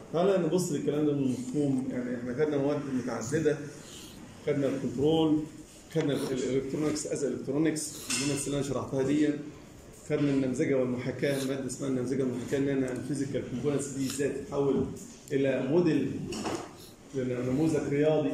تعالى نبص للكلام ده من مفهوم يعني احنا خدنا مواد متعدده خدنا الكنترول خدنا الالكترونكس از الكترونكس اليونتس اللي انا شرحتها دي خدنا النمذجه والمحاكاه ماده اسمها النمذجه والمحاكاه ان انا الفيزيكال كومبوننتس دي ازاي تتحول الى موديل نموذج رياضي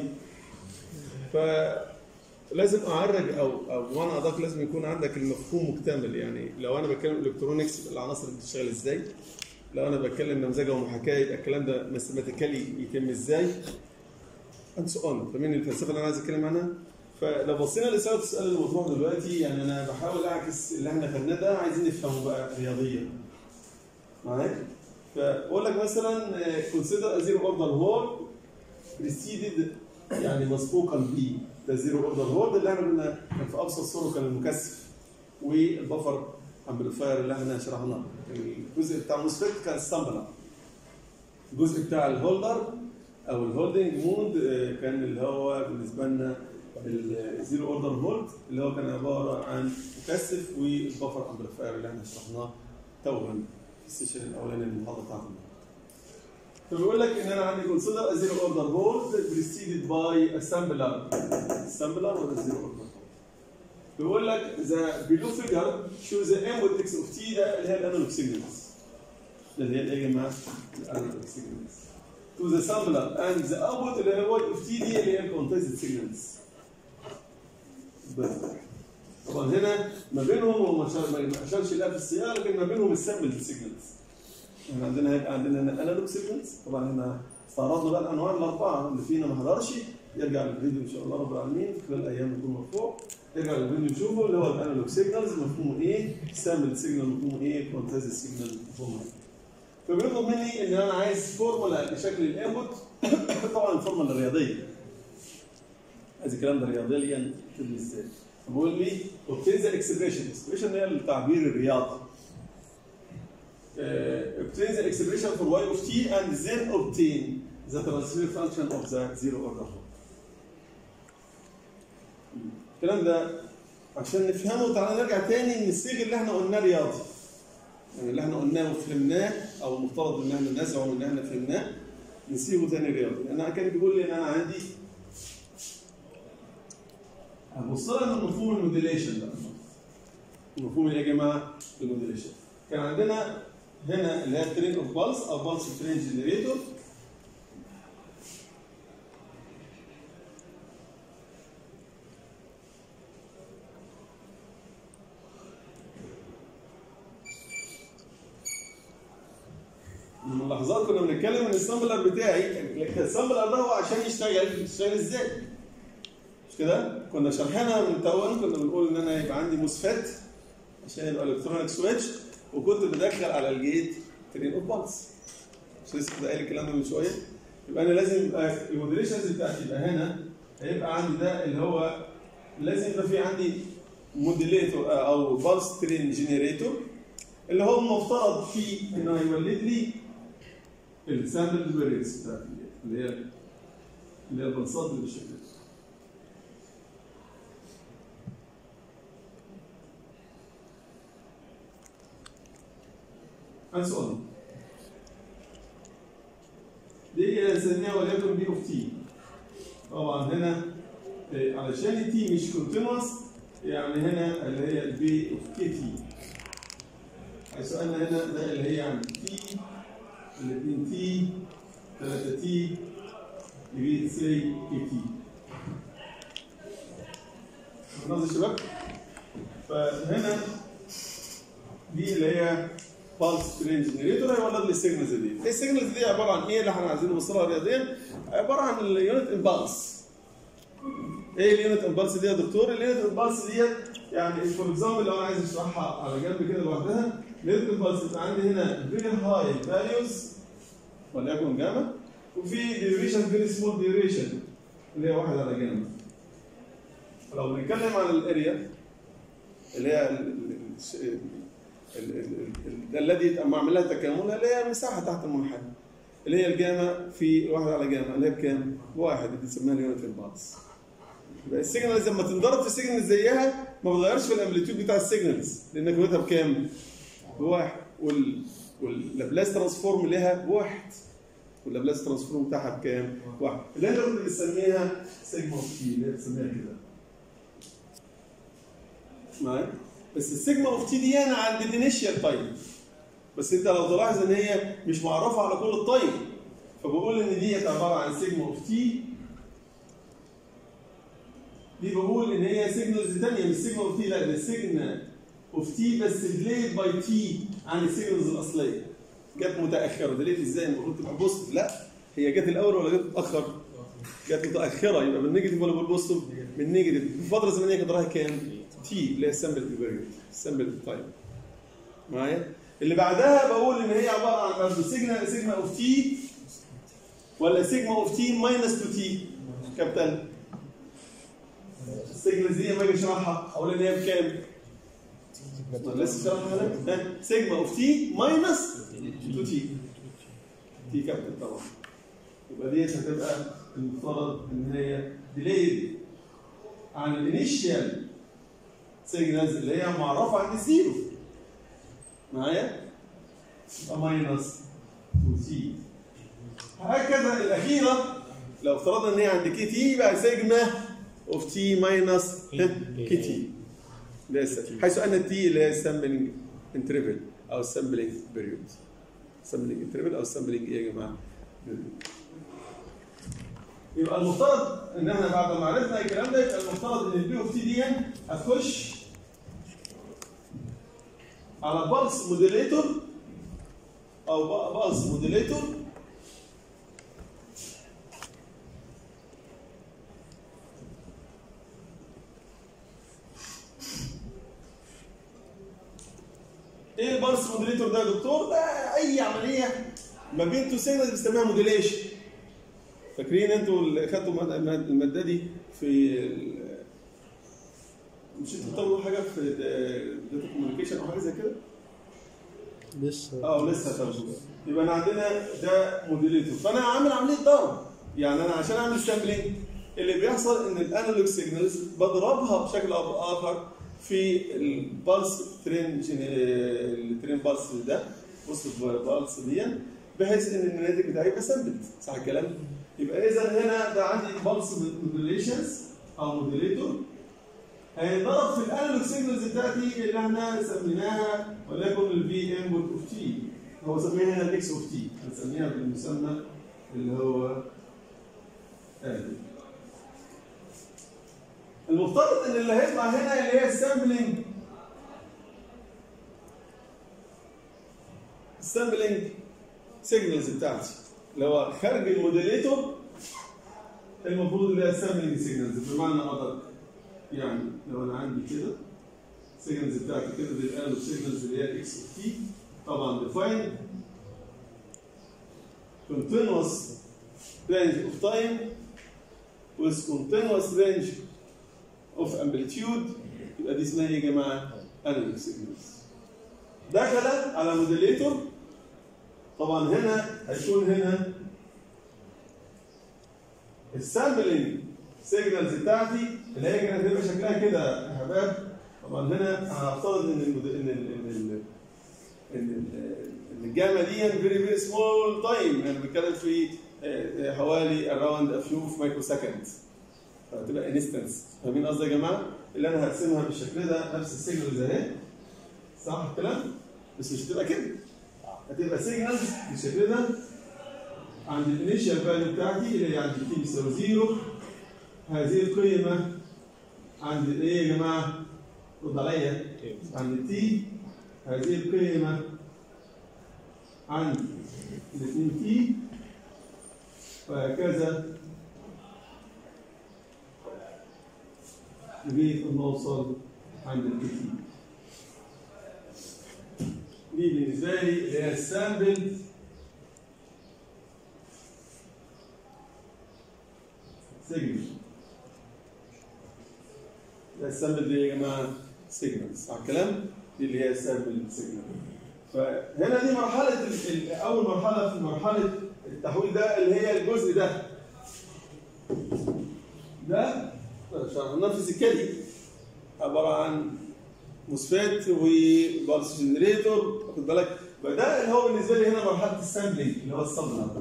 فلازم اعرج او او وانا ادق لازم يكون عندك المفهوم مكتمل يعني لو انا بتكلم الكترونكس يبقى العناصر دي بتشتغل ازاي لو انا بتكلم نمذجه ومحاكاه يبقى الكلام ده ماثيماتيكالي يتم ازاي اند سو اون فاهمين الفلسفه اللي انا عايز اتكلم عنها فلو بصينا لسؤال السؤال اللي مطروح دلوقتي يعني انا بحاول اعكس اللي احنا خدناه ده عايزين نفهمه بقى رياضيا معايا فبقول لك مثلا كونسيدر زيرو اوردر هول بريسيدد يعني مسبوقا ب ده زيرو اوردر هول اللي احنا كنا كان في ابسط صوره كان المكثف والبفر امبليفاير اللي احنا شرحناه الجزء بتاع الموسفيت كان ستامبلر الجزء بتاع الهولدر او الهولدنج مود كان اللي هو بالنسبه لنا الزيرو اوردر هولد اللي هو كان عباره عن مكثف والبفر امبليفاير اللي احنا شرحناه توها في السيشن الاولاني المحاضره بتاعتنا فبيقول لك ان انا عندي كونسيدر زيرو اوردر هولد بريسيدد باي اسامبلر اسامبلر ولا زيرو اوردر بيقول لك ذا بيلو فيجر شو ذا انبوت اكس اوف تي ده اللي هي الانالوج سيجنالز اللي هي ايه يا جماعه؟ الانالوج سيجنالز تو ذا سامبلر اند ذا اوتبوت اللي هو اوف تي دي اللي هي الكونتيزد سيجنالز طبعا هنا ما بينهم هو ما اشارش لا في السياق لكن ما بينهم السامبل سيجنالز احنا عندنا هيبقى عندنا هنا الانالوج سيجنالز طبعا هنا استعرضنا بقى الانواع الاربعه اللي فينا ما حضرش يرجع للفيديو ان شاء الله رب العالمين خلال ايام يكون مرفوع يرجع للفيديو يشوفه اللي هو الانالوج سيجنالز مفهومه ايه؟ سامبل سيجنال مفهومه ايه؟ كونتيزد سيجنال مفهومه ايه؟ فبيطلب مني ان انا عايز فورمولا لشكل الانبوت طبعا الفورمولا الرياضيه عايز الكلام ده رياضيا تقول لي ازاي؟ بقول لي obtain the expression expression هي التعبير الرياضي obtain the expression for y of t and then obtain the transfer function of the zero order hole الكلام ده عشان نفهمه تعالى نرجع تاني نصيغ اللي احنا قلناه رياضي يعني اللي احنا قلناه وفهمناه او المفترض ان احنا نزعم ان احنا فهمناه نصيغه تاني رياضي لان انا كان بيقول لي ان انا عندي هبص لها من مفهوم الموديليشن بقى مفهوم ايه يا جماعه؟ الموديليشن كان عندنا هنا اللي هي ترين اوف بالس او بالس ترين جنريتور من اللحظات كنا بنتكلم ان السامبلر بتاعي السامبلر ده هو عشان يشتغل يشتغل ازاي؟ مش كده؟ كنا شرحنا من توان كنا بنقول ان انا يبقى عندي موسفيت عشان يبقى الكترونيك سويتش وكنت بدخل على الجيت ترين اوف بالس مش لسه كده قايل الكلام ده من شويه يبقى انا لازم يبقى الموديليشنز بتاعتي يبقى هنا هيبقى عندي ده اللي هو لازم يبقى في عندي موديليتور او بالس ترين جنريتور اللي هو المفترض فيه انه هيولد لي السامبل فيرينس بتاعتي اللي هي اللي هي البلصات اللي بالشكل ده and so on. دي نسميها وليكن بي اوف تي. طبعا هنا علشان تي مش كونتينوس يعني هنا اللي هي البي اوف كي تي. حيث ان هنا ده اللي هي عند تي الاثنين تي 3 تي يبقى 3 كي تي. ناظر شباب؟ فهنا دي اللي هي بالس ترين جنريتور هيولد لي السيجنالز دي ايه السيجنالز دي عباره عن ايه اللي احنا عايزين نوصلها رياضيا عباره عن اليونت امبالس ايه اليونت امبالس دي يا دكتور اليونت امبالس دي يعني فور اكزامبل لو انا عايز اشرحها على جنب كده لوحدها اليونت امبالس يبقى عندي هنا فيري هاي فاليوز وليكن جاما وفي ديوريشن فيري سمول ديوريشن اللي هي واحد على جنب لو بنتكلم عن الاريا اللي هي ده الذي اما اعمل لها تكامل اللي هي المساحه تحت المنحنى اللي هي الجاما في واحد على جاما اللي هي بكام؟ بواحد بنسميها اليونت امبالس يبقى السيجنالز لما تنضرب في سيجنال زيها ما بتغيرش في الامبليتيود بتاع السيجنالز لان قيمتها بكام؟ بواحد وال واللابلاس ترانسفورم لها بواحد واللابلاس ترانسفورم بتاعها بكام؟ واحد اللي انت كنت بتسميها سيجما اوف تي اللي هي بتسميها كده معايا؟ بس السيجما اوف تي دي انا عند الانيشال تايم بس انت لو تلاحظ ان هي مش معرفه على كل التايم فبقول ان دي عباره عن سيجما اوف تي دي بقول ان هي سيجنالز ثانيه مش سيجما اوف تي لا ده سيجنا اوف تي بس ديليد باي تي عن السيجنالز الاصليه جت متاخره ديليد ازاي المفروض تبقى بوست لا هي جت الاول ولا جت متاخر؟ جت متاخره يبقى من نيجاتيف ولا بالبوستيف؟ من نيجاتيف الفتره الزمنيه قدرها كام؟ تي اللي هي السامبل بيريود السامبل تايم معايا؟ اللي بعدها بقول ان هي عباره عن برضه سيجما سيجما اوف تي ولا سيجما اوف تي ماينس 2 تي كابتن السيجنالز دي لما اجي اشرحها اقول ان هي بكام؟ لسه شرحها لك ها؟ سيجما اوف تي ماينس 2 تي تي كابتن طبعا يبقى ديت هتبقى المفترض ان هي ديليد عن الانيشال سيجنالز اللي هي معرفه عند الزيرو معايا؟ يبقى ماينس 2 تي هكذا الاخيره لو افترضنا ان هي عند كي تي يبقى سيجما اوف تي ماينس كي تي ده الس- حيث ان التي اللي هي السامبلنج انترفل او السامبلنج بيريود السامبلنج انترفل او السامبلنج ايه يا جماعه؟ period. يبقى المفترض ان احنا بعد ما عرفنا الكلام ده يبقى المفترض ان البي اوف تي دي هتخش على بالس موديليتور او بالس موديليتور ايه البالس موديليتور ده يا دكتور؟ ده اي عمليه ما بين تو سيجنالز بنسميها موديليشن فاكرين انتوا اللي خدتوا الماد- الماد- الماده دي في ال- مش انتوا بتاخدوا حاجه في داتا كوميونيكيشن او حاجه زي كده؟ لسه اه لسه هتاخده يبقى انا عندنا ده موديليتور فانا عامل عمليه ضرب يعني انا عشان اعمل سامبلينج اللي بيحصل ان الانالوج سيجنالز بضربها بشكل او باخر في البلس ترين الترين بلس ده وسط البلس دي بحيث ان الناتج بتاعي يبقى سامبلد صح الكلام؟ يبقى اذا هنا ده عندي بلس موديليشنز او موديليتور هينضرب في الانالوج سيجنالز بتاعتي اللي احنا سميناها وليكن الفي انبوت اوف تي هو سميها هنا الاكس اوف تي هنسميها بالمسمى اللي هو آلي. المفترض ان اللي هيطلع هنا اللي هي السامبلنج السامبلنج سيجنالز بتاعتي اللي هو خارج الموديليتور المفروض اللي هي السامبلنج سيجنالز بمعنى ادق يعني لو انا عندي كده سيجنالز بتاعتي كده دي الانالوج سيجنالز اللي هي اكس اوف تي طبعا ديفاين continuous range of time with continuous range of amplitude يبقى دي اسمها ايه يا جماعه؟ انالوج سيجنالز دخل على موديليتور طبعا هنا هيكون هنا السامبلنج سيجنالز بتاعتي اللي هي كانت هتبقى شكلها كده يا حباب طبعا هنا انا هفترض ان المد... ان ال... ان ال... ان ال- ان الجامعه دي فيري فيري سمول تايم يعني بنتكلم في آه، حوالي اراوند ا فيو مايكرو سكند فهتبقى انستنس فاهمين قصدي يا جماعه؟ اللي انا هرسمها بالشكل ده نفس السيجنالز اهي صح الكلام؟ بس مش هتبقى كده هتبقى سيجنالز بالشكل ده عند الانيشال فاليو بتاعتي اللي هي عند تي بيساوي زيرو هذه القيمة عند ايه يا جماعة؟ رد عليا عند تي هذه القيمة عند الاثنين تي وهكذا لغاية ما اوصل عند التي دي بالنسبة لي اللي هي السامبل سيجنال ده السامبل دي يا جماعه سيجنال صح الكلام؟ دي اللي هي السامبل سيجنال فهنا دي مرحله ال- ال- اول مرحله في مرحله التحويل ده اللي هي الجزء ده ده شرحناه فيزيكالي عباره عن موسفيت وبالس جنريتور واخد بالك فده اللي هو بالنسبه لي هنا مرحله السامبلينج اللي هو الصبر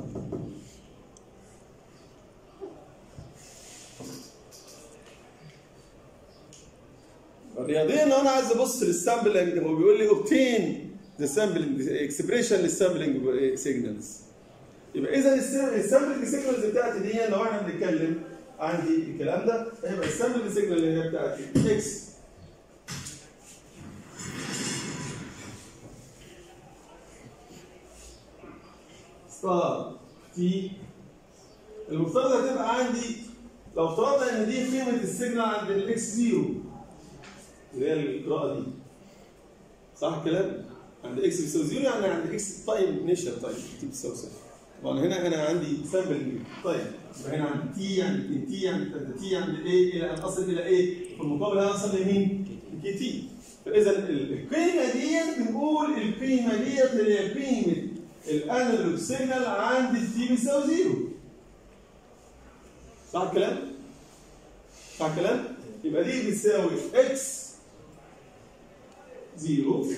رياضيا لو انا عايز ابص للسامبلنج هو بيقول لي اوبتين ذا سامبلنج اكسبريشن للسامبلنج سيجنالز يبقى اذا السامبلنج سيجنالز بتاعتي دي لو احنا بنتكلم عندي الكلام ده هيبقى السامبلنج سيجنال اللي هي بتاعتي اكس ستار تي المفترض هتبقى عندي لو افترضنا ان دي قيمه السيجنال عند الاكس زيرو اللي هي القراءه دي صح الكلام؟ عند اكس بيساوي زيرو يعني عند اكس تايم نيشر تايم تي بتساوي صفر طبعا هنا انا عندي سامبل تايم يبقى هنا عندي تي عند 2 تي عند 3 تي عند ايه الى ان اصل الى ايه في المقابل هنا اصل لمين؟ كي تي فاذا القيمه دي بنقول القيمه ديت اللي هي قيمه الانالوج سيجنال عند التي بيساوي زيرو صح الكلام؟ صح الكلام؟ يبقى دي بتساوي اكس زيرو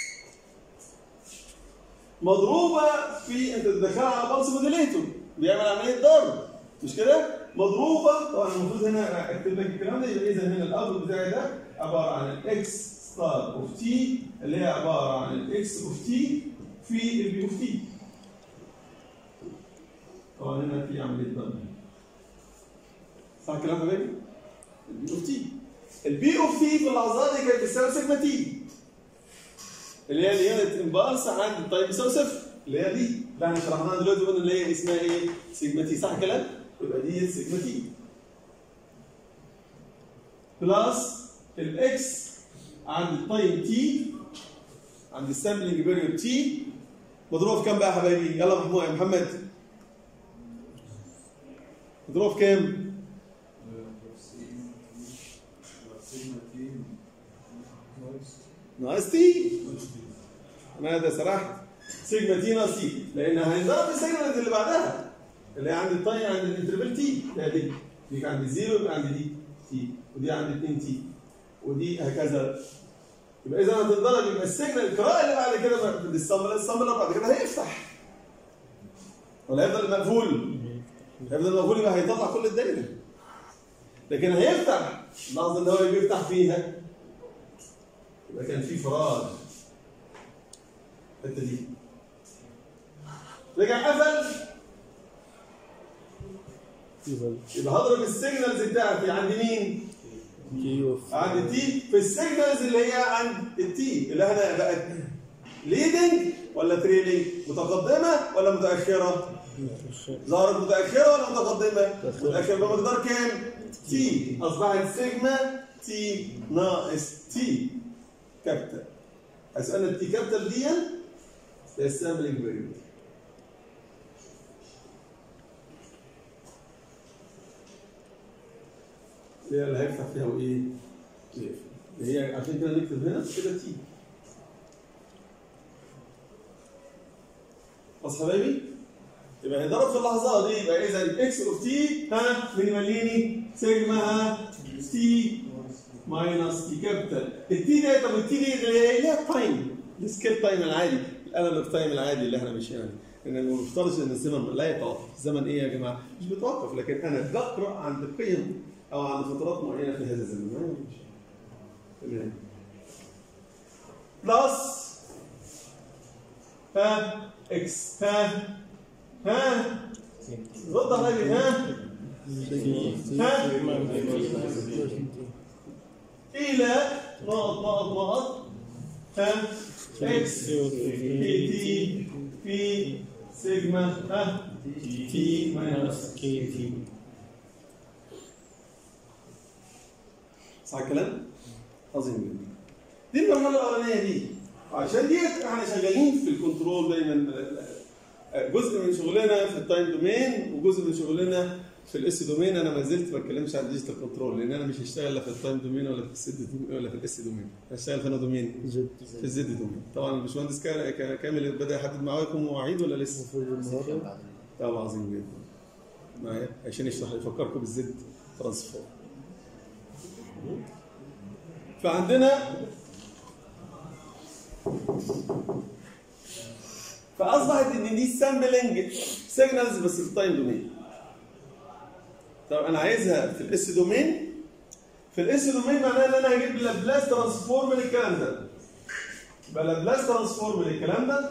مضروبه في انت تدخلها على بلس موديليتور بيعمل عمليه ضرب مش كده؟ مضروبه طبعا المفروض هنا اكتب لك الكلام ده يبقى اذا هنا الاوتبوت بتاعي ده عباره عن الاكس ستار اوف تي اللي هي عباره عن الاكس اوف تي في البي اوف تي طبعا هنا في عمليه ضرب صح الكلام يا حبايبي؟ البي اوف تي البي اوف تي في اللحظات دي كانت بتساوي سيجما تي اللي هي اليونت امبالس عند التايم بيساوي صفر اللي هي دي اللي احنا شرحناها دلوقتي قلنا اللي هي اسمها ايه؟ سيجما تي صح الكلام؟ يبقى دي سيجما تي بلس الاكس عند التايم تي عند السامبلنج بيريود تي مضروبه في كام بقى يا حبايبي؟ يلا محمود يا محمد مضروبه في كام؟ ناقص تي انا ده سرحت سيجما تي ناقص تي لان هنضرب السيجما اللي بعدها اللي هي عند التايم عند الانترفال تي اللي هي دي دي عند زيرو يبقى عند دي تي ودي عند 2 تي ودي هكذا يبقى اذا هتنضرب يبقى السيجنال القراءه اللي بعد كده السمبل السمبل بعد كده هيفتح ولا هيفضل مقفول هيفضل مقفول يبقى هيطلع كل الدايره لكن هيفتح اللحظه اللي هو بيفتح فيها يبقى كان في فراغ الحته دي رجع قفل يبقى هضرب السيجنالز بتاعتي عند مين؟ كي اوف عند التي في السيجنالز اللي هي عند التي اللي احنا بقت ليدنج ولا تريلينج متقدمه ولا متاخره؟ ظهرت متاخره ولا متقدمه؟ متاخره بمقدار كام؟ تي اصبحت سيجما تي ناقص تي كابيتال هسألنا التي كابيتال دي هي السامبلنج فاريبل اللي هي اللي هيفتح فيها وايه؟ ويقفل. اللي هي عشان كده نكتب هنا كده تي بص حبايبي يبقى هنضرب في اللحظه دي يبقى اذا اكس اوف تي ها من يمليني سيجما ها تي ماينس تي كابيتال التي دي طب التي دي اللي هي اللي هي التايم السكيل تايم العادي الانالوج تايم العادي اللي احنا ماشيين عليه ان ما بنفترضش ان الزمن لا يتوقف الزمن ايه يا جماعه مش بيتوقف لكن انا بقرا عند قيم او عند فترات معينه في هذا الزمن تمام بلس ها اكس ها ها رد عليا ها ها الى نقط نقط نقط ها اكس في تي في سيجما ها تي ماينس كي تي صح الكلام؟ عظيم جدا. دي المرحله الاولانيه دي عشان دي احنا شغالين في الكنترول دايما جزء من شغلنا في التايم دومين وجزء من شغلنا في الاس دومين انا ما زلت ما بتكلمش عن ديجيتال كنترول لان انا مش هشتغل لا في التايم دومين ولا في السد دومين ولا في الاس دومين هشتغل في انا دومين زد في الزد دومين طبعا الباشمهندس كا- كا- كامل بدا يحدد معاكم مواعيد ولا لسه؟ المفروض النهارده طبعا عظيم جدا معايا عشان يشرح يفكركم بالزد ترانسفور فعندنا فاصبحت ان دي سامبلنج سيجنالز بس في التايم دومين طب انا عايزها في الاس دومين في الاس دومين معناها ان انا هجيب لابلاس ترانسفورم للكلام ده يبقى لابلاس ترانسفورم للكلام ده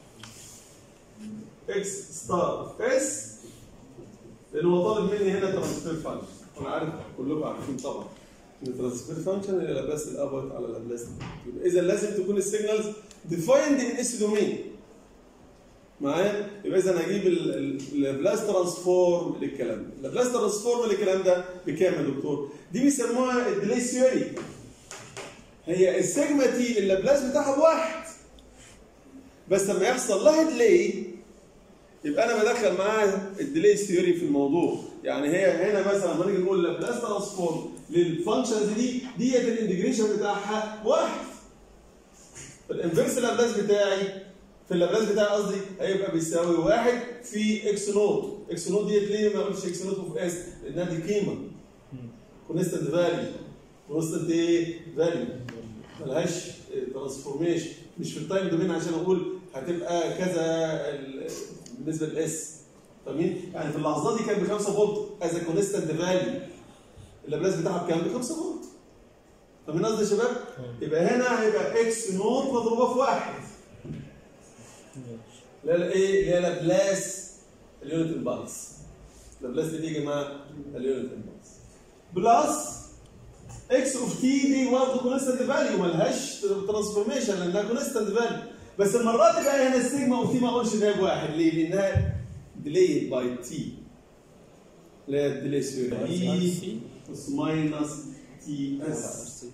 اكس ستار اس لان هو طالب مني هنا ترانسفير فانكشن انا عارف كلكم عارفين طبعا ان ترانسفير فانكشن هي لابلاس الابوت على لابلاس يبقى اذا لازم تكون السيجنالز ديفايند ان اس دومين معايا يبقى اذا هجيب اللابلاس ترانسفورم للكلام ده اللابلاس ترانسفورم للكلام ده بكام يا دكتور دي بيسموها الديلي ثيوري هي السيجما تي اللابلاس بتاعها بواحد بس لما يحصل لها ديلي يبقى انا بدخل معاها الديلي ثيوري في الموضوع يعني هي هنا مثلا لما نيجي نقول لابلاس ترانسفورم للفانكشنز دي ديت الانتجريشن بتاعها واحد الانفرس لابلاس بتاعي في اللابلاس بتاعي قصدي هيبقى بيساوي واحد في اكس نوت اكس نوت ديت ليه ما اقولش اكس نوت اوف اس لانها دي قيمه كونستنت فاليو كونستنت ايه فاليو ملهاش ترانسفورميشن مش في التايم دومين عشان اقول هتبقى كذا ال- بالنسبه للاس فاهمين؟ يعني في اللحظات دي كانت ب 5 فولت از كونستنت فاليو اللابلاس بتاعها بكام؟ ب 5 فولت فاهمين قصدي يا شباب؟ يبقى هنا هيبقى اكس نوت مضروبه في واحد لا لا ايه اللي هي لابلاس اليونت امبالس لابلاس دي يا جماعه اليونت امبالس بلس اكس اوف تي دي برضه كونستنت فاليو ملهاش ترانسفورميشن لانها كونستنت فاليو بس المره دي بقى هنا السيجما اوف تي ما اقولش ان هي بواحد ليه؟ لانها ديليد باي تي اللي هي الديلي سيوري اي بلس ماينس تي اس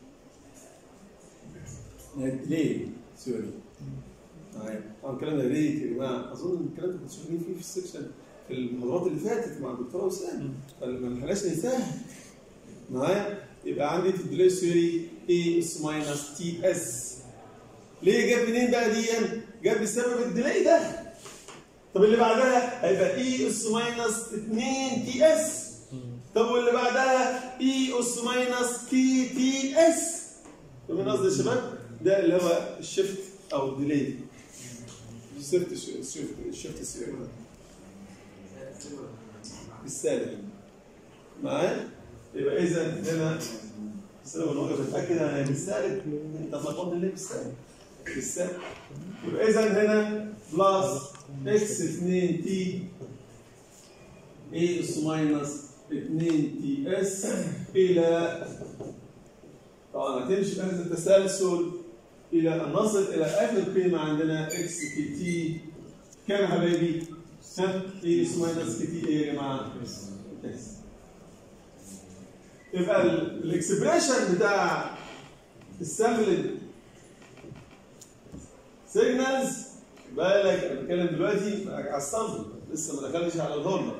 ديلي سيوري طيب طبعا الكلام ده ريت يا جماعه اظن الكلام ده كنتوا شغالين فيه في السكشن في المحاضرات اللي فاتت مع الدكتوره وسام فما نحلاش ننساها معايا يبقى عندي في الديلي ثيوري اي اس ماينس تي اس ليه جاب منين بقى دي؟ جاب بسبب الديلي ده طب اللي بعدها هيبقى اي اس ماينس 2 تي اس طب واللي بعدها اي اس ماينس كي تي اس فاهمين قصدي يا شباب؟ ده اللي هو الشيفت او الديلي الشيفت الشيفت الشيفت السيري بالسالب معايا؟ يبقى اذا هنا السالب النقطة بتأكد انا بالسالب انت فقط ليه بالسالب؟ بالسالب يبقى اذا هنا بلس اكس 2 تي اي اس ماينس 2 تي اس الى طبعا هتمشي بهذا التسلسل الى ان نصل الى اخر قيمه عندنا اكس كي تي كام يا حبايبي؟ ها؟ اي اس ماينس كي تي ايه يا جماعه؟ اس يبقى ال- الاكسبريشن بتاع السامبل سيجنالز بالك انا بتكلم دلوقتي على السامبل لسه ما دخلتش على الهورنر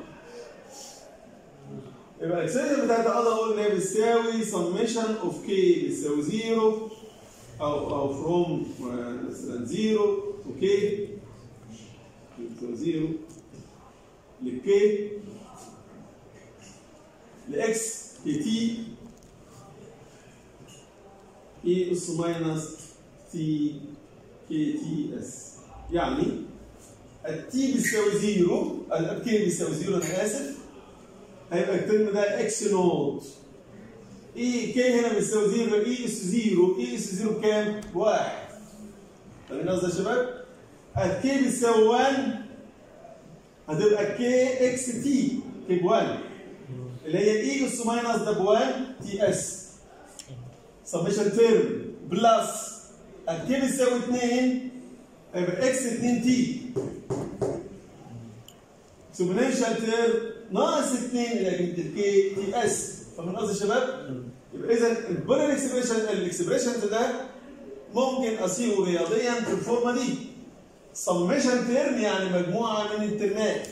يبقى الاكسبريشن بتاعت اقدر اقول ان هي بتساوي سميشن اوف كي بتساوي زيرو او او فروم مثلا زيرو تو كي بتساوي زيرو لكي لاكس كي تي اي اس ماينس تي كي تي اس يعني التي بيساوي زيرو الكي بيساوي زيرو انا اسف هيبقى الترم ده اكس نوت اي كي هنا بيساوي زيرو اي اس زيرو اي اس زيرو بكام؟ بواحد فاهمين قصدي يا شباب؟ الكي بيساوي 1 هتبقى كي اكس تي كي ب 1 اللي هي اي اس ماينس ده ب 1 تي اس سميشن تيرم بلس الكي بيساوي 2 هيبقى اكس 2 تي سبوننشال تيرم ناقص 2 الى جنب الكي تي اس فمن قصدي يا شباب يبقى اذا البولر اكسبريشن الاكسبريشن ده ممكن اصيغه رياضيا في الفورمه دي سميشن تيرم يعني مجموعه من الترمات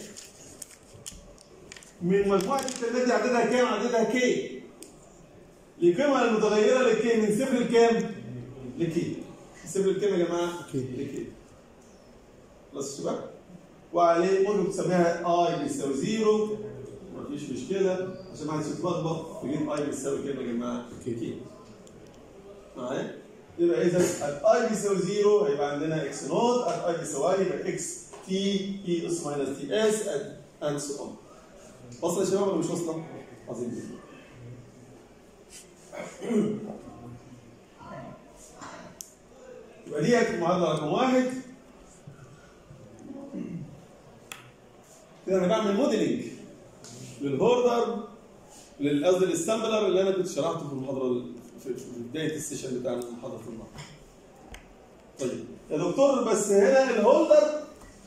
من مجموعه الترمات دي عددها كام؟ عددها كي القيمه المتغيره للكي من صفر لكام؟ لكي صفر لكام يا جماعه؟ كي. لكي خلاص يا شباب؟ وعليه ممكن تسميها اي بيساوي زيرو مفيش مشكله عشان ما حدش يتلخبط تجيب اي بيساوي كام يا جماعه؟ كي. كي معايا؟ يبقى اذا الاي بيساوي 0 هيبقى عندنا اكس نوت الاي بيساوي يبقى اكس تي اي اس ماينس تي اس اند سو اون واصله يا شباب ولا مش واصله؟ عظيم جدا يبقى دي المعادله رقم واحد كده انا بعمل موديلنج للهوردر لل- قصدي للسامبلر اللي انا كنت شرحته في المحاضره في في بدايه السيشن بتاع المحاضره النهارده. طيب يا دكتور بس هنا الهولدر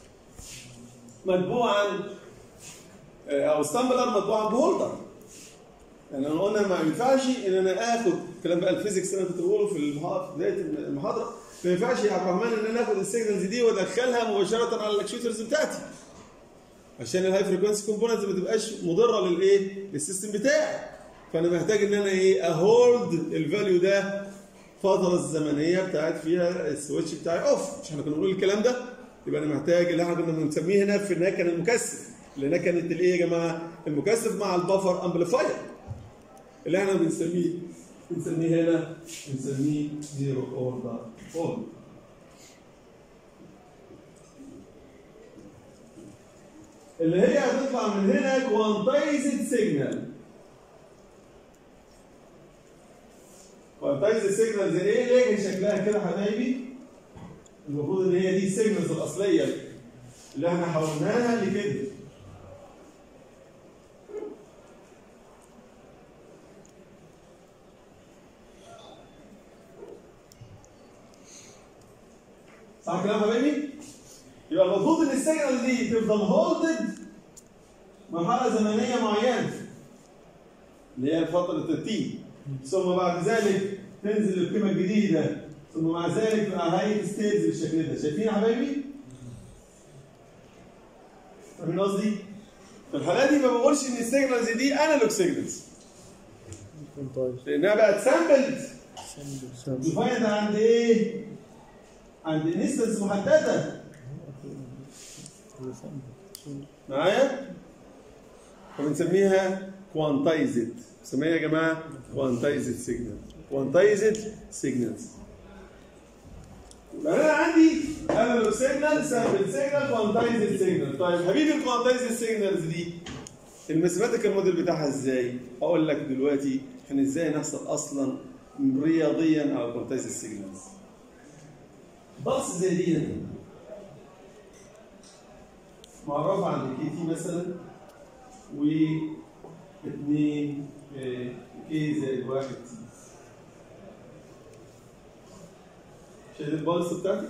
متبوعا آه، او السامبلر متبوعا بهولدر. يعني انا قلنا ما ينفعش ان انا اخد الكلام بقى الفيزيكس اللي انا كنت بقوله في المحا- في بدايه المحاضره ما ينفعش يا عبد الرحمن ان انا اخد السيجنالز دي وادخلها مباشره على الاكشوترز بتاعتي. عشان الهاي فريكونسي كومبوننت ما تبقاش مضره للايه؟ للسيستم بتاعي. فانا محتاج ان انا ايه؟ اهولد الفاليو ده الفتره الزمنيه بتاعت فيها السويتش بتاعي اوف مش احنا كنا بنقول الكلام ده؟ يبقى انا محتاج اللي احنا كنا بنسميه هنا في النهايه كان المكثف اللي هنا كانت الايه يا جماعه؟ المكثف مع البفر امبليفاير اللي احنا بنسميه بنسميه هنا بنسميه زيرو اوردر فورم اللي هي هتطلع من هنا كوانتايزد سيجنال كوانتايزد سيجنال زي ايه ليه شكلها كده حبايبي المفروض ان هي دي السيجنالز الاصليه اللي احنا حولناها لكده صح الكلام يا حبايبي؟ يبقى المفروض ان السيجنال دي تفضل هولدد مرحله زمنيه معينه اللي هي فتره التي ثم بعد ذلك تنزل القيمه الجديده ثم مع ذلك تبقى هاي ستيتس بالشكل ده شايفين يا حبايبي؟ فاهمين قصدي؟ في الحالات دي ما بقولش ان السيجنالز دي انالوج سيجنالز طيب لانها بقت سامبلد سامبل ديفايند عند ايه؟ عند انستنس محدده معايا؟ فبنسميها كوانتايزد بنسميها يا جماعه كوانتايزد سيجنال كوانتايزد سيجنالز يبقى انا عندي انالوج سيجنال سامبل سيجنال كوانتايزد سيجنال طيب حبيبي الكوانتايزد سيجنالز دي الماثيماتيكال موديل بتاعها ازاي؟ اقول لك دلوقتي كان ازاي نحصل اصلا رياضيا على الكوانتايزد سيجنالز بص زي دي هنا. معرفة عند كي تي مثلا و 2 كي زائد 1 تي شايف البولس بتاعتي؟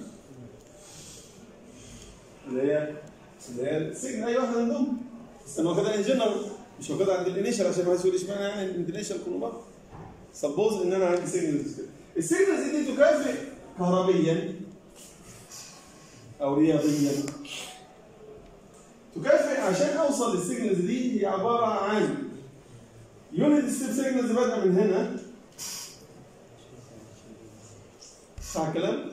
اللي هي اللي هي السجن اي واحده منهم بس انا واخدها ان جنرال مش واخدها عند الانيشال عشان ما حدش يقول اشمعنى يعني عند الانيشال كله مره سبوز ان انا عندي سيجنالز كده السيجنالز دي تكافئ كهربيا او رياضيا تكافئ عشان اوصل للسيجنالز دي هي عباره عن يونت ستيب سيجنالز بادئه من هنا صح الكلام؟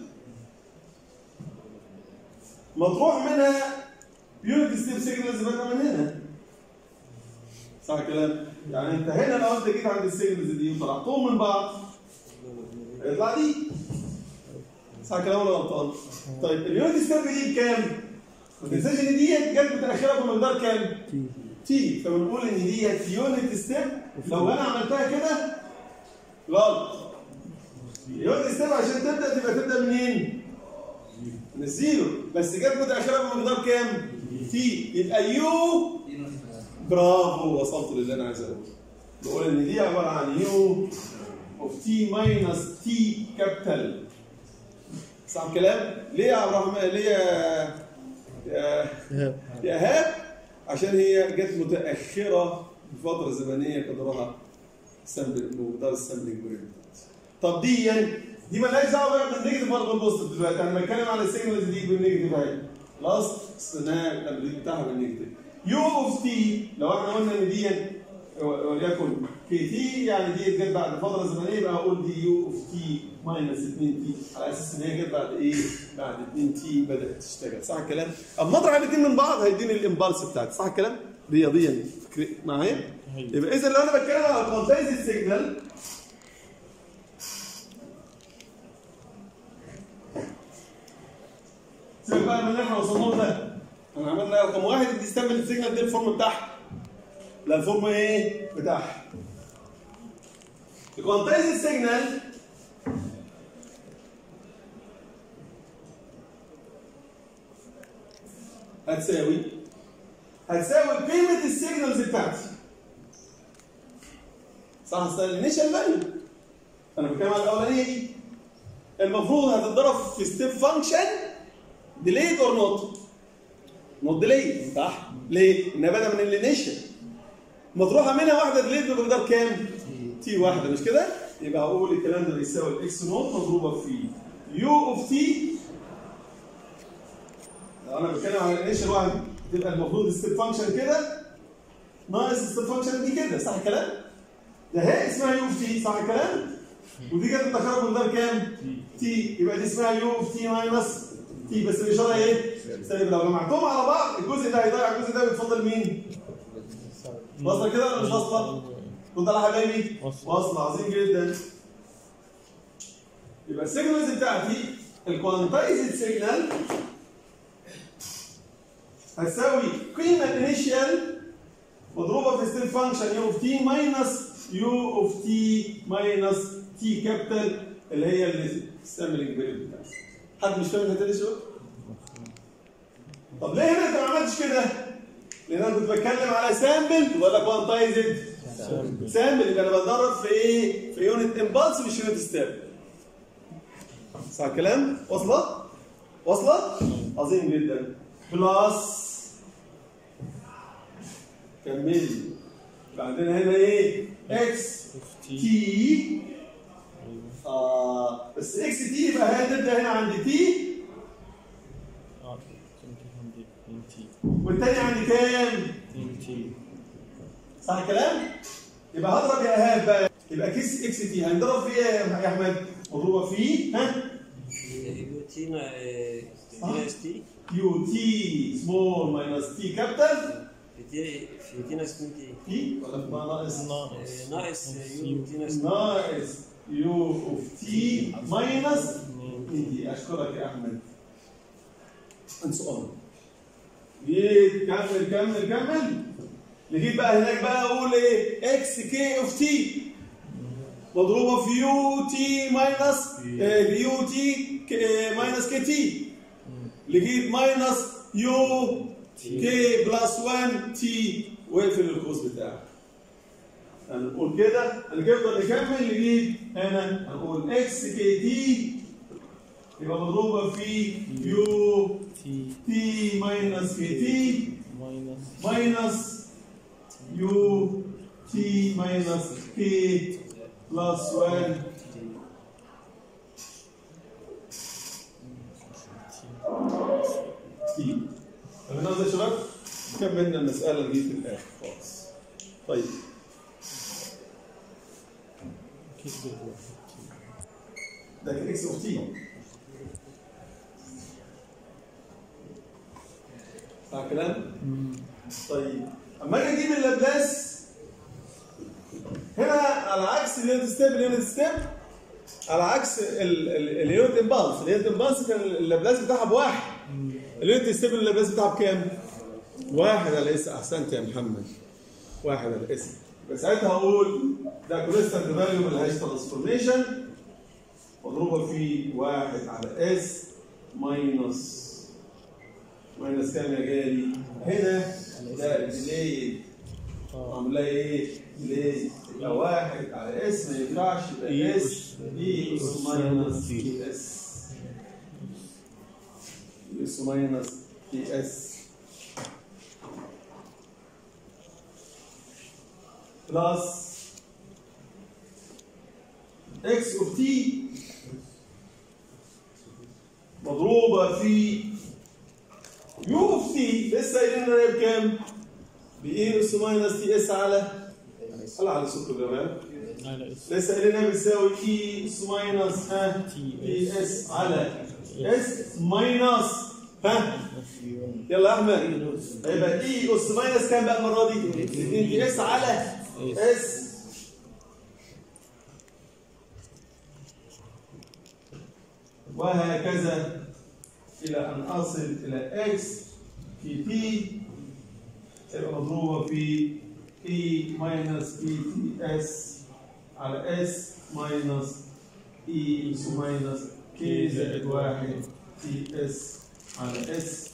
مطروح منها يونت ستيب سيجنالز بادئه من هنا صح الكلام؟ يعني انت هنا لو انت جيت عند السيجنالز دي وطلعتهم من بعض هيطلع دي صح الكلام ولا غلطان؟ طيب اليونت ستيب دي بكام؟ ما تنساش ان ديت جت متاخره بمقدار كام؟ تي تي فبنقول ان ديت يونت ستيب لو انا عملتها كده غلط يونت ستيب عشان تبدا تبقى تبدا منين؟ من الزيرو بس جت متاخره بمقدار كام؟ تي يبقى يو برافو وصلت للي انا عايز اقوله بقول ان دي عباره عن يو اوف تي ماينس تي كابيتال صح الكلام؟ ليه يا عبد الرحمن ليه يا يا إيهاب يا ايهاب عشان هي جت متاخره بفتره زمنيه قدرها سامبل مقدار السامبلنج ريت طب دي يعني دي مالهاش دعوه بقى بالنيجاتيف ولا بالبوزيتيف دلوقتي انا بتكلم على السيجنالز دي بالنيجاتيف اهي خلاص استناها التبريد بتاعها بالنيجاتيف يو اوف تي لو احنا قلنا ان دي وليكن كي تي يعني دي جت بعد فتره زمنيه يبقى هقول دي يو اوف تي ماينس 2 تي على اساس ان هي جت بعد ايه؟ بعد 2 تي بدات تشتغل صح الكلام؟ اما اطرح الاثنين من بعض هيديني الامبالس بتاعتي صح الكلام؟ رياضيا فكري- معايا؟ يبقى اذا لو انا بتكلم على الكونتايزد سيجنال سيبك بقى من اللي احنا وصلنا له ده انا عملنا رقم واحد دي استعمل السيجنال دي الفورم بتاعها لا الفورم ايه بتاعها الكوانتايز السيجنال هتساوي هتساوي قيمة السيجنالز بتاعتي صح اصل الانيشال فاليو انا بتكلم على الاولانيه دي المفروض هتتضرب في ستيب فانكشن ديليد اور نوت نوت ديليد صح ليه؟ انها بدا من الانيشال مطروحه منها واحده ديليد بمقدار كام؟ تي واحده مش كده؟ يبقى هقول الكلام ده بيساوي الاكس نوت مضروبه في يو اوف تي لو انا بتكلم على الانيشال واحد تبقى المفروض الستيب فانكشن كده ناقص الستيب فانكشن دي كده صح الكلام؟ ده هي اسمها يو اوف تي صح الكلام؟ ودي كانت التقارب مقدار كام؟ تي يبقى دي اسمها يو اوف تي ماينس تي بس الاشاره ايه؟ سالب لو جمعتهم على بعض الجزء ده هيضيع الجزء ده بيتفضل مين؟ واصله كده ولا مش واصله؟ كنت على حبايبي؟ واصلة. واصله عظيم جدا يبقى السيجنالز بتاعتي الكوانتايزد سيجنال هتساوي قيمه انيشال مضروبه في ستيل فانكشن يو اوف تي ماينس يو اوف تي ماينس تي كابيتال اللي هي اللي السامبلنج بيريد بتاعتي حد مش فاهم الحته دي شو؟ طب ليه هنا انت ما عملتش كده؟ لان انا كنت بتكلم على سامبل ولا كوانتايزد؟ سامبل يبقى انا بتدرب في ايه؟ في يونت امبالس مش يونت ستيب صح الكلام؟ واصله؟ واصله؟ عظيم جدا بلس كملي يبقى عندنا هنا ايه؟ اكس تي آه بس اكس تي يبقى هتبدا هنا عند تي والتاني عند كام؟ صح الكلام؟ يبقى هضرب يا ايهاب بقى يبقى كيس اكس تي هنضرب في ايه يا احمد؟ مضروبه في ها؟ يوتينا يوتينا اس تي يو تي سمول ماينس تي كابيتال في يوتينا اس تي تي ولا في ناقص؟ ناقص يوتينا اس ناقص يو اوف تي ماينس تي اشكرك يا احمد انت سؤال جيت كمل كمل كمل لقيت بقى هناك بقى اقول ايه اكس كي اوف تي مضروبه في يو تي ماينس يو تي ماينس كي تي لقيت ماينس يو كي بلس 1 تي واقفل القوس بتاعك هنقول كده هنفضل نكمل نجيب هنا هنقول اكس كي تي يبقى مضروبه في يو تي ماينس كي تي ماينس يو تي ماينس كي بلس 1 تي فهمنا ازاي يا شباب؟ كملنا المسألة لغاية الآخر خالص طيب ده كان اكس اوف تي صح الكلام؟ طيب اما اجي اجيب اللابلاس هنا على عكس اليونت ستيب اليونت ستيب على عكس اليونت امبالس اليونت امبالس كان اللابلاس بتاعها بواحد اليونت ستيب اللابلاس بتاعها بكام؟ واحد على اس احسنت يا محمد واحد على اس بس ساعتها هقول ده كونستنت فاليو ملهاش ترانسفورميشن مضروبه في واحد على اس ماينس ماينس كام يا جاري؟ هنا ده ديليد عاملاه ايه؟ ديليد يبقى واحد على اس ما ينفعش يبقى اس اي اس ماينس تي اس اس ماينس تي اس بلس اكس اوف تي مضروبه في يو اوف تي لسه قايلين لنا هي بكام؟ باي اس ماينس تي اس على على على صوت الجمال لسه قايلين لنا بتساوي اي اس ماينس ها تي اس على اس ماينس ها يلا يا احمد هيبقى اي اس ماينس كام بقى المره دي؟ 2 تي اس على اس وهكذا الى ان اصل الى اكس في تي تبقى مضروبه في اي ماينس اي تي اس على اس ماينس اي ماينس كي زائد واحد تي اس على اس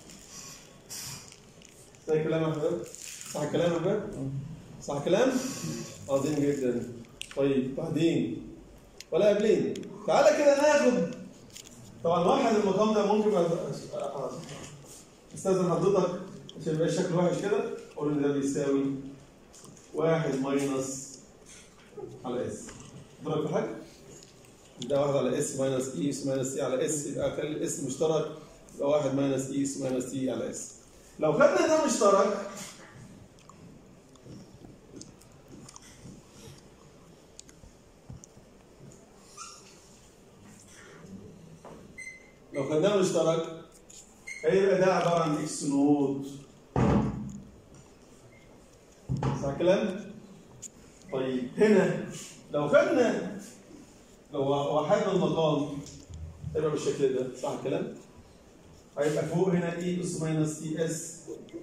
صح الكلام يا شباب؟ صح الكلام يا شباب؟ صح الكلام؟ عظيم جدا طيب بعدين ولا قبلين تعالى كده ناخد طبعا واحد المقام ده ممكن ما استاذن حضرتك عشان يبقى الشكل وحش كده قول ان ده بيساوي واحد ماينس على اس ضرب في حاجه ده واحد على اس ماينس اي اس ماينس سي على اس يبقى خلي الاس مشترك يبقى واحد ماينس اي اس ماينس سي على اس لو خدنا ده مشترك لو خدناه مشترك هيبقى ده عباره عن اكس نوت صح الكلام؟ طيب هنا لو خدنا لو وحدنا المقام هيبقى بالشكل ده صح الكلام؟ هيبقى فوق هنا اي اس ماينس اي اس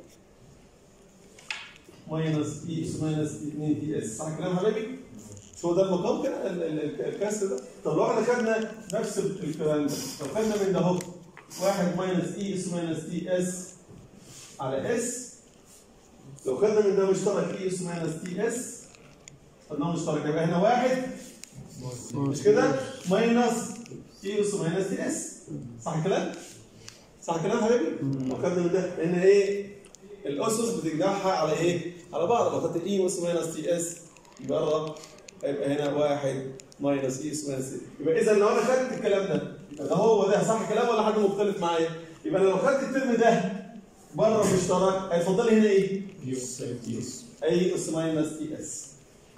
ماينس اي اس ماينس 2 تي اس صح الكلام يا حبايبي؟ مش هو ده المقام كده ال- ال- ال- الكسر ده طب لو احنا خدنا نفس الكلام ده لو خدنا من ده اهو واحد ماينس اي اس ماينس تي اس على اس لو خدنا من ده مشترك اي اس ماينس تي اس خدناه مشترك يبقى هنا واحد مش كده ماينس اي اس ماينس تي اس صح الكلام؟ صح الكلام يا حبيبي؟ لو خدنا من ده لان ايه الاسس بتجمعها على ايه؟ على بعض لو خدت اي اس ماينس تي اس بره هيبقى هنا واحد ماينس اي اس ماينس يبقى اذا لو انا خدت الكلام ده يبقى ده هو ده صح الكلام ولا حد مختلف معايا؟ يبقى أنا لو خدت الترم ده بره مشترك هيفضل لي هنا ايه؟ اي اس ماينس تي اس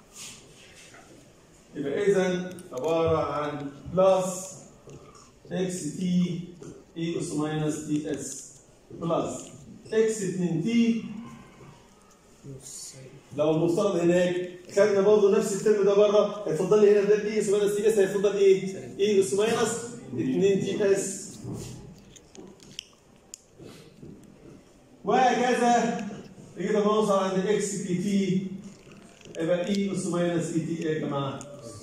يبقى اذا عباره عن بلس اكس تي اي اس ماينس تي اس بلس اكس 2 تي لو المفترض هناك خدنا برضه نفس الترم ده بره هيفضل لي هنا ده اي اس ماينس تي اس هيفضل ايه؟ اي اس ماينس 2 تي اس وهكذا لغايه ما نوصل عند اكس بي تي يبقى اي اس ماينس اي تي ايه يا جماعه؟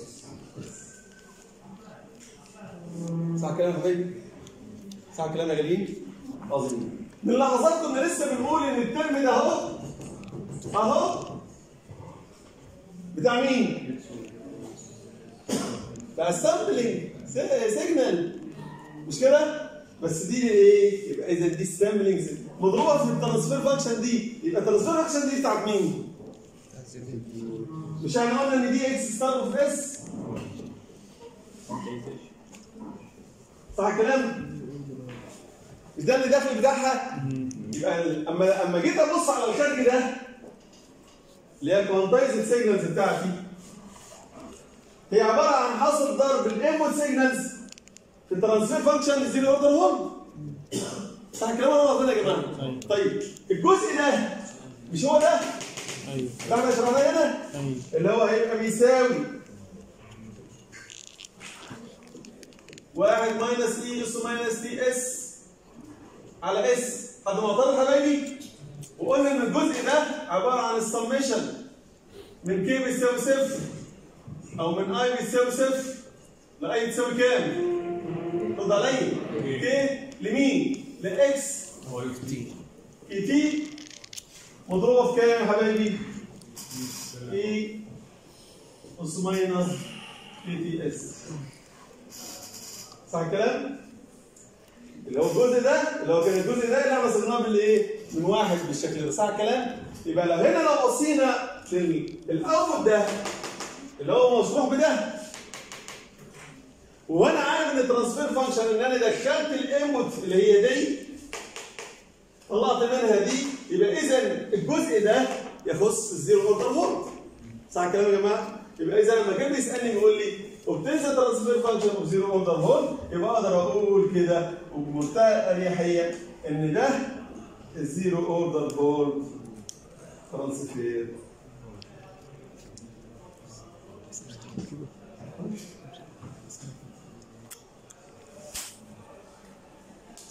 صح كلام يا حبيبي؟ صح كلام يا جليل؟ عظيم من اللحظات كنا لسه بنقول ان الترم ده اهو اهو بتاع مين؟ بتاع السامبلنج سيجنال مش كده؟ بس دي ايه؟ يبقى اذا دي السامبلنج مضروبه في الترانسفير فانكشن دي يبقى الترانسفير فانكشن دي بتاعت مين؟ مش احنا قلنا ان دي اكس ستار اوف اس؟ صح الكلام؟ مش ده اللي داخل بتاعها؟ يبقى ال- اما اما جيت ابص على الخارج ده اللي هي الكوانتايزد سيجنالز بتاعتي هي عباره عن حاصل ضرب الانبوت سيجنالز في الترانسفير فانكشن زيرو اوردر 1 صح الكلام ولا غلطان يا جماعه؟ أيوة. طيب الجزء ده مش هو ده ايوه اللي احنا شرحناه هنا ايوه اللي هو هيبقى بيساوي واحد ماينس اي اس ماينس تي اس على اس حد معترض يا حبايبي وقلنا ان الجزء ده عباره عن السميشن من كي بيساوي صفر او من اي بيساوي صفر لاي تساوي كام؟ رد عليا كي لمين؟ لاكس اي تي مضروبه في كام يا حبايبي؟ اي اس ماينس اي تي اس صح الكلام؟ اللي هو الجزء ده اللي هو كان الجزء ده اللي احنا وصلناه بالايه؟ من واحد بالشكل ده صح الكلام؟ يبقى لو هنا لو بصينا للاوت ده اللي هو مشروح بده وانا عارف ان الترانسفير فانكشن ان انا دخلت الانبوت اللي هي دي طلعت منها دي يبقى اذا الجزء ده يخص الزيرو اوردر مود صح الكلام يا جماعه؟ يبقى اذا لما كان بيسالني بيقول لي وبتنسى ترانسفير فانكشن اوف زيرو اوردر مود يبقى اقدر اقول كده وبمنتهى الاريحيه ان ده الزيرو اوردر مود ترانسفير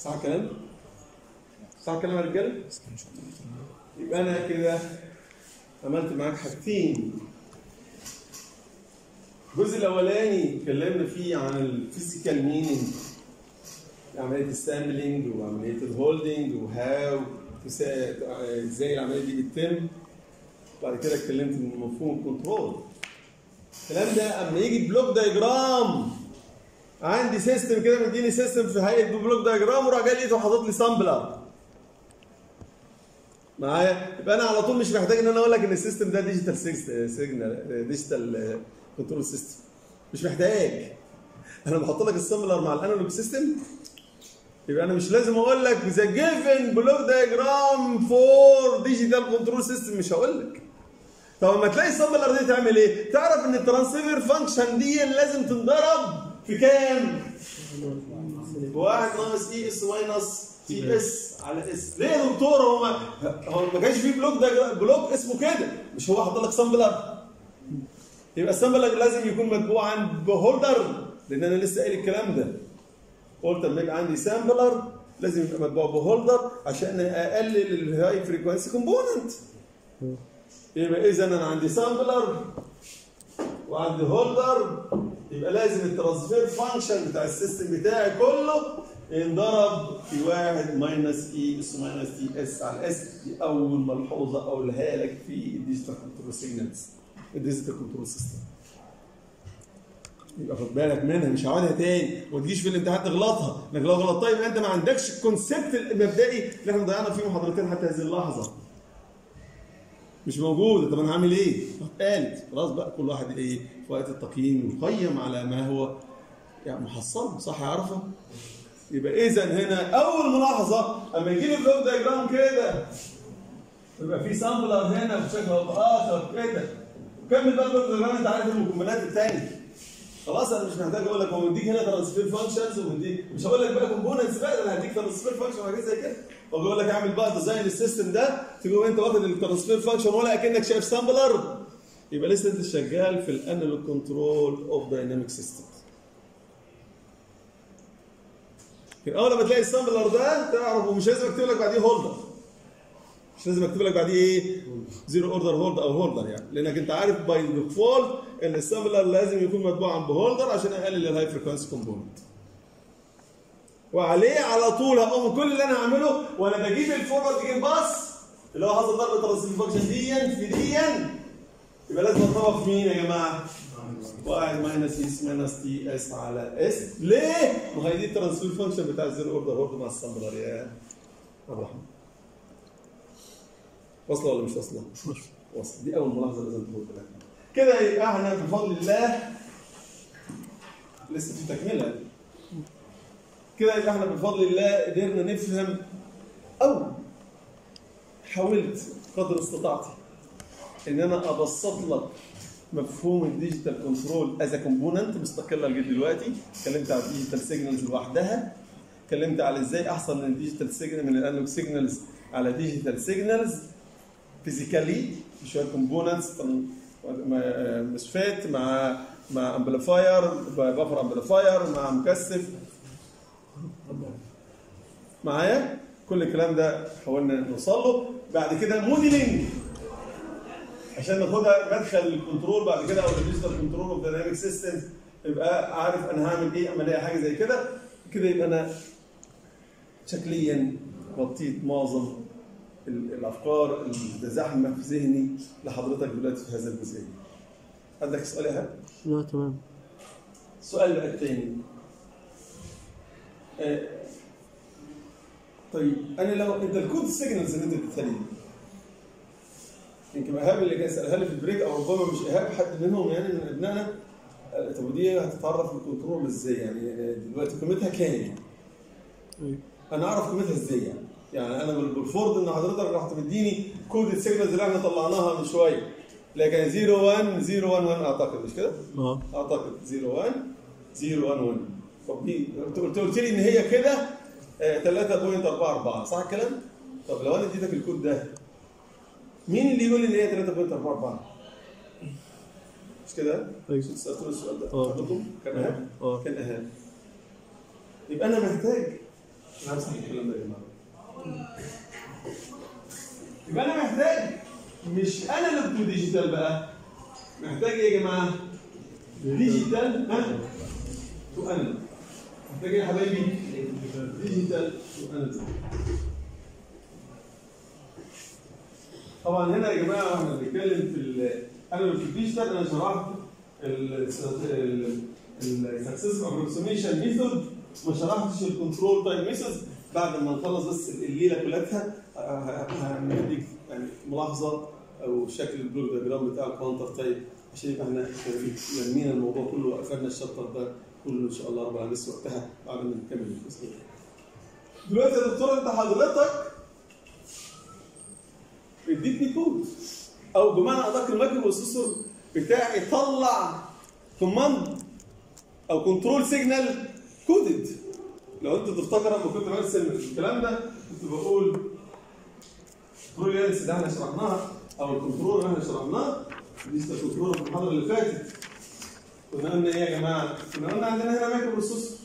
صح الكلام؟ صح الكلام يا رجاله؟ يبقى انا كده عملت معاك حاجتين الجزء الاولاني اتكلمنا فيه عن الفيزيكال مينينج عمليه السامبلينج وعمليه الهولدنج وهاو ازاي العمليه دي بتتم بعد كده اتكلمت من مفهوم الكنترول الكلام ده اما يجي بلوك دايجرام عندي سيستم كده مديني سيستم في هيئه بلوك دايجرام وراح جاي لقيته حاطط لي سامبلر معايا يبقى انا على طول مش محتاج ان انا اقول لك ان السيستم ده ديجيتال سيجنال ديجيتال كنترول سيستم مش محتاج انا بحط لك السامبلر مع الانالوج سيستم يبقى انا مش لازم اقول لك ذا جيفن بلوك دايجرام فور ديجيتال كنترول سيستم مش هقول لك طب لما تلاقي السامبلر دي تعمل ايه؟ تعرف ان الترانسفير فانكشن دي لازم تنضرب في كام؟ واحد ناقص اي اس ماينس تي اس على اس ليه يا دكتور هو ما هو ما كانش فيه بلوك ده بلوك اسمه كده مش هو حاطط لك سامبلر يبقى السامبلر لازم يكون مطبوع عند بهولدر لان انا لسه قايل الكلام ده قلت لما يبقى عندي سامبلر لازم يبقى مطبوع بهولدر عشان اقلل الهاي فريكونسي كومبوننت يبقى اذا انا عندي سامبلر وعندي هولدر يبقى لازم الترانسفير فانكشن بتاع السيستم بتاعي كله ينضرب في واحد ماينس اي اس ماينس تي اس على اس دي اول ملحوظه اقولها لك في الديجيتال كنترول سيجنالز الديجيتال كنترول سيستم يبقى خد بالك منها مش هقعدها تاني وما تجيش في الامتحان تغلطها انك لو غلطتها يبقى انت ما عندكش الكونسيبت المبدئي اللي احنا ضيعنا فيه محاضرتين حتى هذه اللحظه مش موجوده طب انا هعمل ايه؟ قالت خلاص بقى كل واحد ايه في وقت التقييم يقيم على ما هو يعني محصل صح يعرفه يبقى اذا هنا اول ملاحظه اما يجي لي بلوك دايجرام كده يبقى في سامبلر هنا بشكل او باخر كده كمل بقى البلوك دايجرام انت عارف المكملات الثانيه خلاص انا مش محتاج اقول لك هو مديك هنا ترانسفير فانكشنز ومديك مش هقول لك بقى كومبوننتس بقى انا هديك ترانسفير فانكشن وحاجات زي كده واقول لك اعمل بقى ديزاين السيستم ده تقوم انت واخد الترانسفير فانكشن ولا اكنك شايف سامبلر يبقى لسه انت شغال في الانالوج كنترول اوف دايناميك سيستم اول لما تلاقي السامبلر ده تعرف ومش لازم اكتب لك بعديه هولدر مش لازم اكتب لك بعديه ايه زيرو اوردر هولد او هولدر يعني لانك انت عارف باي ديفولت ان السامبلر لازم يكون مطبوع بهولدر عشان اقلل الهاي فريكونسي كومبوننت وعليه على طول هقوم كل اللي انا هعمله وانا بجيب الفورورد جيم باس اللي هو حاصل ضرب ترانسفير فانكشن ديا في ديا يبقى لازم اطبق في مين يا جماعه؟ واحد ماينس اس ماينس تي اس على اس ليه؟ ما هي دي الترانسفير فانكشن بتاع الزيرو اوردر هولد مع السامبلر يا عبد الرحمن واصله ولا مش واصله؟ واصله دي اول ملاحظه لازم تقول لها كده يبقى احنا بفضل الله لسه في تكمله كده يبقى احنا بفضل الله قدرنا نفهم او حاولت قدر استطاعتي ان انا ابسط لك مفهوم الديجيتال كنترول از كومبوننت مستقله لغايه دلوقتي اتكلمت على الديجيتال سيجنالز لوحدها اتكلمت على ازاي احصل من الديجيتال سيجنال من الانالوج سيجنالز على ديجيتال سيجنالز فيزيكالي شويه كومبوننتس مسفات مع مع امبليفاير بفر امبليفاير مع مكثف معايا كل الكلام ده حاولنا نوصل له بعد كده موديلنج عشان ناخدها مدخل الكنترول بعد كده او الديجيتال كنترول اوف دايناميك سيستم يبقى عارف انا هعمل ايه اما الاقي حاجه زي كده كده يبقى انا شكليا غطيت معظم الافكار المتزاحمه في ذهني لحضرتك دلوقتي في هذا الجزئيه. عندك سؤال يا لا تمام السؤال بقى الثاني آه طيب انا لو انت الكود السيجنالز اللي انت اديتها لي يمكن ايهاب اللي كان سالها لي في البريك او ربما مش ايهاب حد منهم يعني من ابنائنا آه، طب ودي هتتعرف للكنترول ازاي يعني دلوقتي قيمتها كام يعني؟ أيوة. انا اعرف قيمتها ازاي يعني؟ يعني انا بالفرض ان حضرتك رحت مديني كود السيجنالز اللي احنا طلعناها من شويه لكن 0 1 0 1 1 اعتقد مش كده؟ اه اعتقد 0 1 0 1 1 طب دي قلت قلت قلت لي ان هي كده آه، 3.44 صح الكلام؟ طب لو انا اديتك الكود ده مين اللي يقول لي ان هي 3.44 مش كده؟ أيوة. سالتوني السؤال ده آه. حضرتكم؟ كان اهم اه كان اهم يبقى انا محتاج انا همسح الكلام ده يا جماعه يبقى انا محتاج مش انالوج تو ديجيتال بقى محتاج ايه يا جماعه؟ ديجيتال ها تو انالوج محتاج ايه يا حبايبي؟ ديجيتال تو انالوج طبعا هنا يا جماعه احنا بنتكلم في الانالوج تو ديجيتال انا شرحت السكسس ابروكسيميشن ميثود ما شرحتش الكنترول تايم ميثود بعد ما نخلص بس الليله كلها هنديك يعني ملاحظه او شكل البلوك دياجرام بتاع الكوانتر تايب عشان يبقى احنا لمينا الموضوع كله وقفلنا الشابتر ده كله ان شاء الله رب العالمين بس وقتها بعد ما نكمل الجزء ده. دلوقتي يا دكتور انت حضرتك اديتني كود او بمعنى ادق المايكرو بروسيسور بتاعي طلع كوماند او كنترول سيجنال كودد لو انت تفتكر لما كنت برسم الكلام ده كنت بقول كنترول يانس اللي احنا شرحناها او الكنترول اللي احنا شرحناه دي كنترول في المحاضره اللي فاتت كنا قلنا ايه يا جماعه؟ كنا قلنا عندنا هنا مايكرو بروسيسور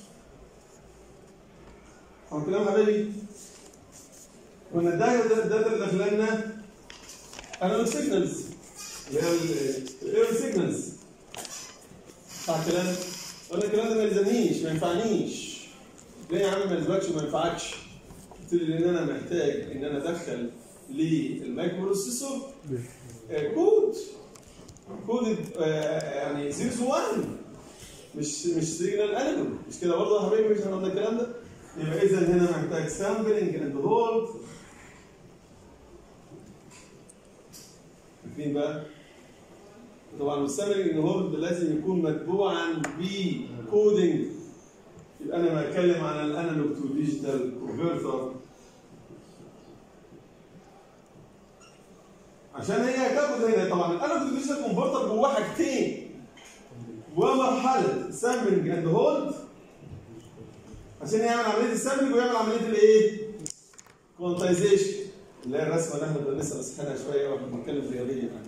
هو كلام حبايبي قلنا الداتا الداتا اللي داخله لنا انالوج سيجنالز اللي هي الايرور سيجنالز صح الكلام؟ قلنا الكلام ده ما يلزمنيش ما ينفعنيش ليه يا عم ما يلزمكش وما ينفعكش؟ قلت لي لان انا محتاج ان انا ادخل للمايكرو بروسيسور آه، كود كود آه، يعني سيريز 1 مش مش سيجنال انالوج مش كده برضه يا حبيبي مش احنا قلنا الكلام ده؟ يبقى اذا هنا محتاج سامبلنج اند هولد فين بقى؟ طبعا السامبلنج اند هولد لازم يكون متبوعا بكودنج يبقى انا بتكلم عن الانالوج تو ديجيتال كونفرتر عشان هي هتاخد هنا طبعا الانالوج تو ديجيتال كونفرتر جواه حاجتين جواه مرحله سامبلنج اند هولد عشان يعمل عمليه السامبلنج ويعمل عمليه الايه؟ كوانتايزيشن اللي هي الرسمه اللي احنا بنلسه مسحناها شويه واحنا بنتكلم رياضيا يعني.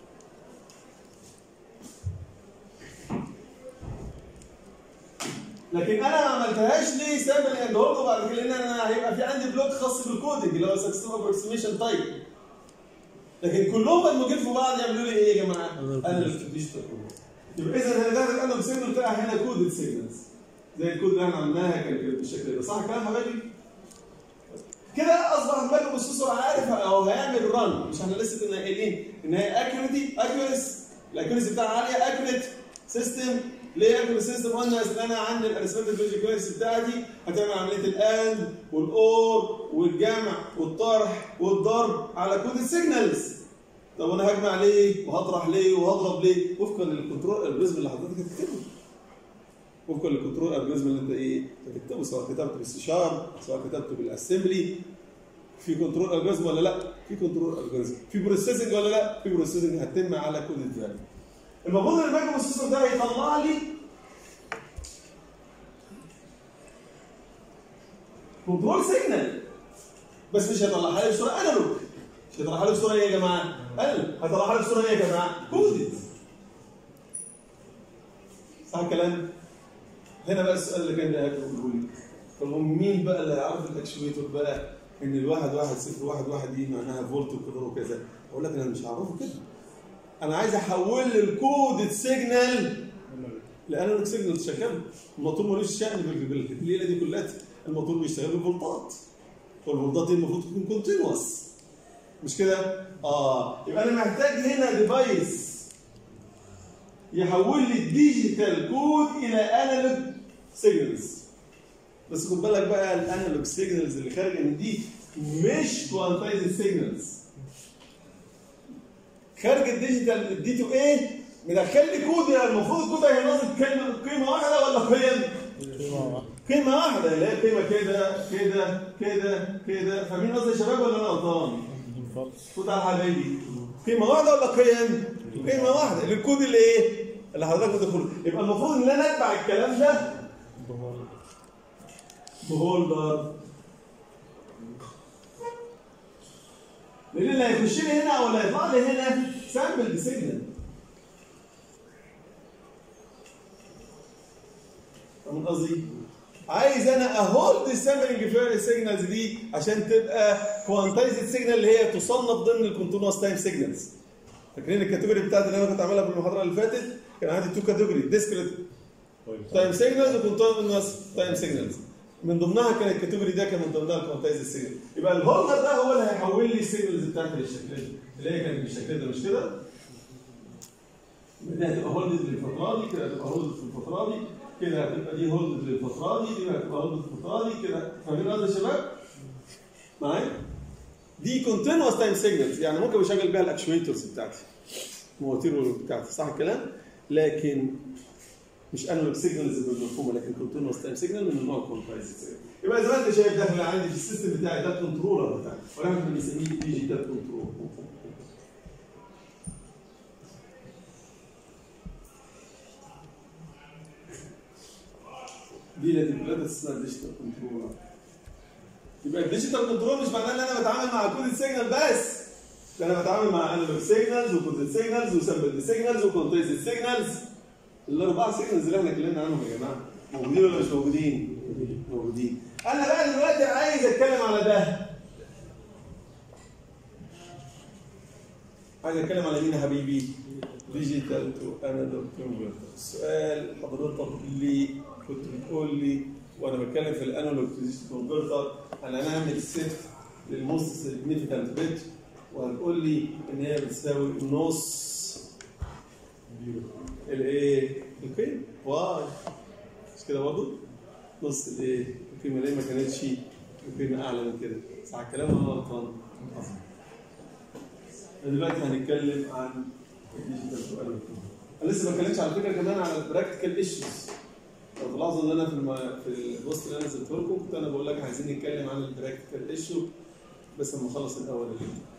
لكن انا ما عملتهاش ليه سامبل اند هولد وبعد كده لان انا هيبقى في عندي بلوك خاص بالكودنج اللي هو سكسس ابروكسيميشن تايب لكن كلهم مدموجين في بعض يعملوا لي ايه يا جماعه؟ انا اللي ديجيتال يبقى اذا انا ده الانالوج سيجنال بتاعي هنا كودد سيجنالز زي الكود اللي احنا عملناها كان كده بالشكل ده صح الكلام حبايبي؟ كده اصبح المايكرو بروسيسور عارف او هيعمل رن مش احنا لسه كنا قايلين ان هي اكيوريتي اكيوريس الاكيوريسي بتاعها عاليه اكيوريت سيستم ليه اكيوريت سيستم قلنا ان انا عندي الارثماتيك لوجيك بتاعتي هتعمل عمليه الاند والاور والجمع والطرح والضرب على كود السيجنالز طب وانا هجمع ليه وهطرح ليه وهضرب ليه وفقا للكنترول الجوريزم اللي حضرتك هتكتبه وفقا للكنترول الجوريزم اللي انت ايه هتكتبه سواء كتبته بالسي شارب سواء كتبته بالاسمبلي في كنترول الجوريزم ولا لا؟ في كنترول الجوريزم في بروسيسنج ولا لا؟ في بروسيسنج هتتم على كود الفاليو المفروض ان المايكرو بروسيسور ده هيطلع لي كنترول سيجنال بس مش هيطلعها لي بصوره انالوج مش هيطلعها لي بصوره ايه يا جماعه؟ انالوج هيطلعها لي بصوره ايه يا جماعه؟ كودد صح الكلام؟ هنا بقى السؤال اللي كان ده بيقوله لي طب مين بقى اللي هيعرف الاكشويتور بقى ان الواحد واحد صفر واحد واحد دي معناها فولت وكده وكذا اقول لك انا مش هعرفه كده انا عايز احول الكود سيجنال لانالوج سيجنال شغال الموتور ملوش شأن بال- بالليله دي كلها الموتور بيشتغل بالفولتات والفولتات دي المفروض تكون كونتينوس مش كده؟ اه يبقى انا محتاج هنا ديفايس يحول لي الديجيتال كود الى انالوج سيجنالز بس خد بالك بقى الانالوج سيجنالز اللي خارجه من دي مش كوانتايز سيجنالز خارج الديجيتال الدي تو ايه مدخل لي كود يعني المفروض الكود هينظم كلمه قيمه واحده ولا قيم؟ قيمه واحده اللي هي قيمه كده كده كده كده فاهمين قصدي يا شباب ولا انا غلطان؟ خد على حبايبي قيمه واحده ولا قيم؟ قيمه واحده للكود اللي ايه؟ اللي حضرتك بتدخله يبقى المفروض ان انا اتبع الكلام ده بهولدر لان اللي هيخش لي هنا او اللي هيطلع لي هنا سامبل بسيجنال فاهم قصدي؟ عايز انا اهولد السامبلنج سيجنالز دي عشان تبقى كوانتايزد سيجنال اللي هي تصنف ضمن الكونتينوس تايم سيجنالز فاكرين الكاتيجوري بتاعت اللي انا كنت عاملها في المحاضره اللي فاتت كان عندي تو كاتيجوري ديسكريت تايم سيجنالز وكونتينوس تايم سيجنالز من ضمنها كان الكاتيجوري ده كان من ضمنها الكوانتايزد سيجنال يبقى الهولدر ده هو اللي هيحول لي السيجنالز بتاعتي للشكل ده اللي هي كانت بالشكل ده مش كده دي هتبقى هولد للفتره دي كده هتبقى هولد في الفتره دي كده هتبقى دي هولد للفتره دي كده هتبقى هولد في الفتره دي كده فاهمين قصدي يا شباب؟ معايا؟ دي كونتينوس تايم سيجنالز يعني ممكن بشغل بيها الاكشويترز بتاعتي المواتير بتاعتي صح الكلام؟ لكن مش انالوج سيجنالز بالمفهومه لكن كونتينوس تايم سيجنال من النوع كونتايز يبقى زي ما انت شايف داخل عندي في السيستم بتاعي ده الكنترولر بتاعي ولكن بنسميه ديجيتال كنترول دي اللي اسمها ديجيتال كنترولر يبقى الديجيتال كنترول مش معناه ان انا بتعامل مع كود سيجنال بس ده انا بتعامل مع انالوج سيجنالز وكود سيجنالز وسامبل سيجنالز وكونتيز سيجنالز الاربع سيجنالز اللي احنا اتكلمنا عنهم يا جماعه موجودين ولا مش موجودين؟ موجودين انا بقى دلوقتي عايز اتكلم على ده عايز اتكلم على مين يا حبيبي؟ ديجيتال تو انالوج كونفرتر السؤال حضرتك اللي كنت بتقول لي وانا بتكلم في الانالوج تو ديجيتال كونفرتر انا هنعمل سيت للموست سيجنيفيكانت بيت وهتقول لي ان هي بتساوي نص الايه؟ القيمه واي مش كده برضه؟ نص الايه؟ القيمه ليه ما كانتش القيمه اعلى من كده صح الكلام ولا غلطان؟ دلوقتي هنتكلم عن الديجيتال تو انالوج انا لسه ما اتكلمتش على فكره كمان على البراكتيكال ايشوز لو تلاحظوا ان انا في الم... في البوست اللي انا نزلته لكم كنت انا بقول لك عايزين نتكلم عن البراكتيكال ايشو بس لما نخلص الاول اللي